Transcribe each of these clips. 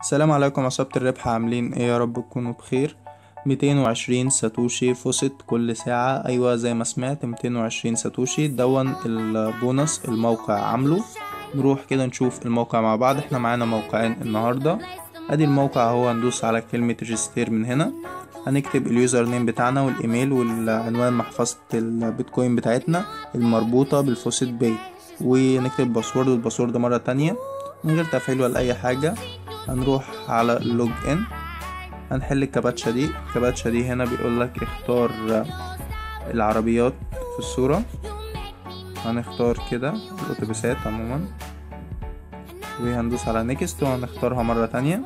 السلام عليكم عصابة الربح عاملين ايه يا رب تكونوا بخير ميتين وعشرين ساتوشي فوست كل ساعة أيوة زي ما سمعت ميتين وعشرين ساتوشي دون البونص الموقع عامله نروح كده نشوف الموقع مع بعض احنا معانا موقعين النهاردة ادي الموقع هو هندوس على كلمة ريجستير من هنا هنكتب اليوزر نيم بتاعنا والايميل والعنوان محفظة البيتكوين بتاعتنا المربوطة بالفوسيت باي ونكتب الباسورد والباسورد مرة تانية من غير تفعيل ولا أي حاجة هنروح على اللوج ان هنحل الكباتشة دي الكباتشة دي هنا بيقولك اختار العربيات في الصورة هنختار كده الأتوبيسات عموما وهندوس على نيكست وهنختارها مرة تانية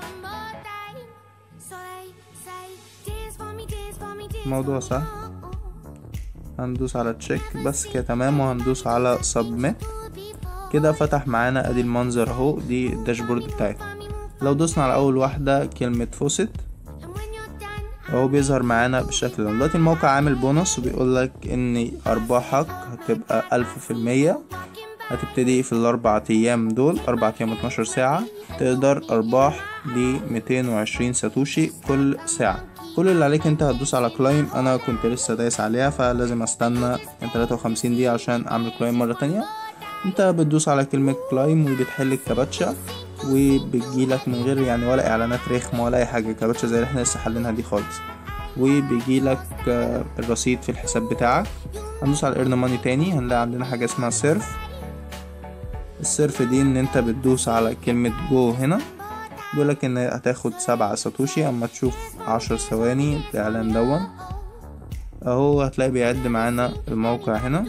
الموضوع سهل هندوس على تشيك بس كده تمام وهندوس على سبميت كده فتح معانا ادي المنظر اهو دي الداشبورد بتاعتنا لو دوسنا على اول واحدة كلمة فوست اهو بيظهر معانا بالشكل ده دلوقتي الموقع عامل بونص وبيقولك ان ارباحك هتبقى الف في المية هتبتدي في الاربع ايام دول اربع ايام اتناشر ساعة تقدر ارباح لميتين وعشرين ساتوشي كل ساعة كل اللي عليك انت هتدوس على كلايم انا كنت لسه دايس عليها فلازم استنى تلاتة وخمسين دقيقة عشان اعمل كلايم مرة تانية انت بتدوس على كلمة كلايم وبتحل الكباتشا وبتجيلك من غير يعني ولا اعلانات رخمة ولا اي حاجة كباتشا زي اللي احنا لسه حلينها دي خالص وبيجيلك الرصيد في الحساب بتاعك هندوس على ايرن ماني تاني هنلاقي عندنا حاجة اسمها سيرف السيرف دي ان انت بتدوس على كلمة جو هنا بيقولك ان هتاخد سبعة ساتوشي اما تشوف عشر ثواني الاعلان دون اهو هتلاقي بيعد معانا الموقع هنا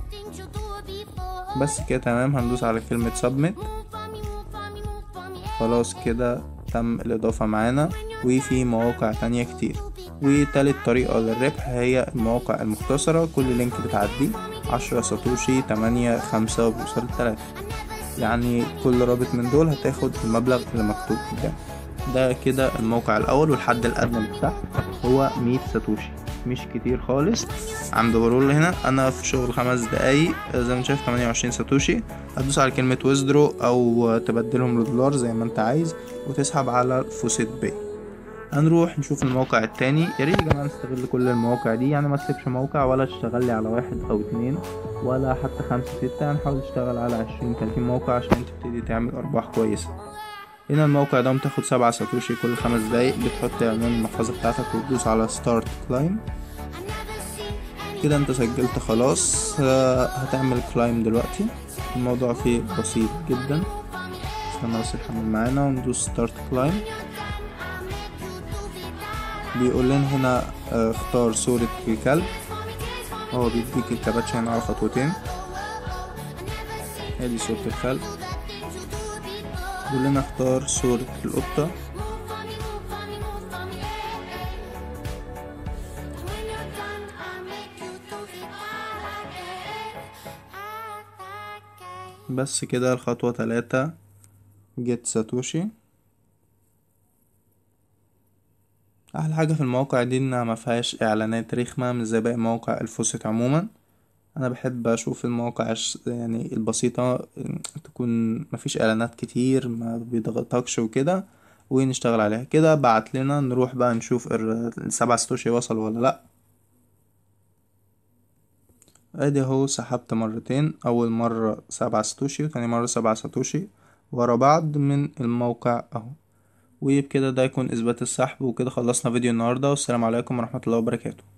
بس كده تمام هندوس على كلمة سبميت خلاص كده تم الإضافة معانا وفي مواقع تانية كتير وتالت طريقة للربح هي المواقع المختصرة كل لينك بتعدي عشرة ساتوشي تمانية خمسة وبيوصل تلاتة يعني كل رابط من دول هتاخد المبلغ اللي مكتوب قدامك ده كده الموقع الأول والحد الأدنى اللي تحت هو مية ساتوشي مش كتير خالص عند غرول هنا انا في شغل خمس دقايق زي ما شايف تمانية وعشرين ساتوشي هتدوس على كلمة ويزدرو او تبدلهم لدولار زي ما انت عايز وتسحب على فوسيت باي هنروح نشوف الموقع التاني يا ريت يا جماعة نستغل كل المواقع دي يعني ما تسيبش موقع ولا تشتغل لي على واحد او اتنين ولا حتى خمسة ستة يعني حاول تشتغل على عشرين تلاتين موقع عشان تبتدي تعمل ارباح كويسة هنا الموقع ده بتاخد سبعة ساتوشي كل خمس دقايق بتحط عنوان المحفظة بتاعتك وتدوس على ستارت كلايم كده انت سجلت خلاص هتعمل كلايم دلوقتي الموضوع فيه بسيط جدا استنى بس يحمل معانا وندوس ستارت كلايم بيقول لنا هنا اختار صورة الكلب هو بيديك الكباتشة هنا على خطوتين ادي صورة الكلب بيقول لنا اختار صورة القطة بس كده الخطوة تلاتة جيت ساتوشي احلى حاجة في المواقع دي انها مفيهاش اعلانات رخمة مش زي باقي مواقع الفوسيت عموما انا بحب اشوف المواقع يعني البسيطة تكون مفيش اعلانات كتير ما بيضغطكش وكده ونشتغل عليها كده بعت لنا نروح بقى نشوف السبع ساتوشي وصل ولا لا ادي اهو سحبت مرتين اول مرة سبعة ساتوشي وتاني مرة سبعة ساتوشي ورا بعض من الموقع اهو وبكده ده يكون اثبات السحب وكده خلصنا فيديو النهاردة والسلام عليكم ورحمة الله وبركاته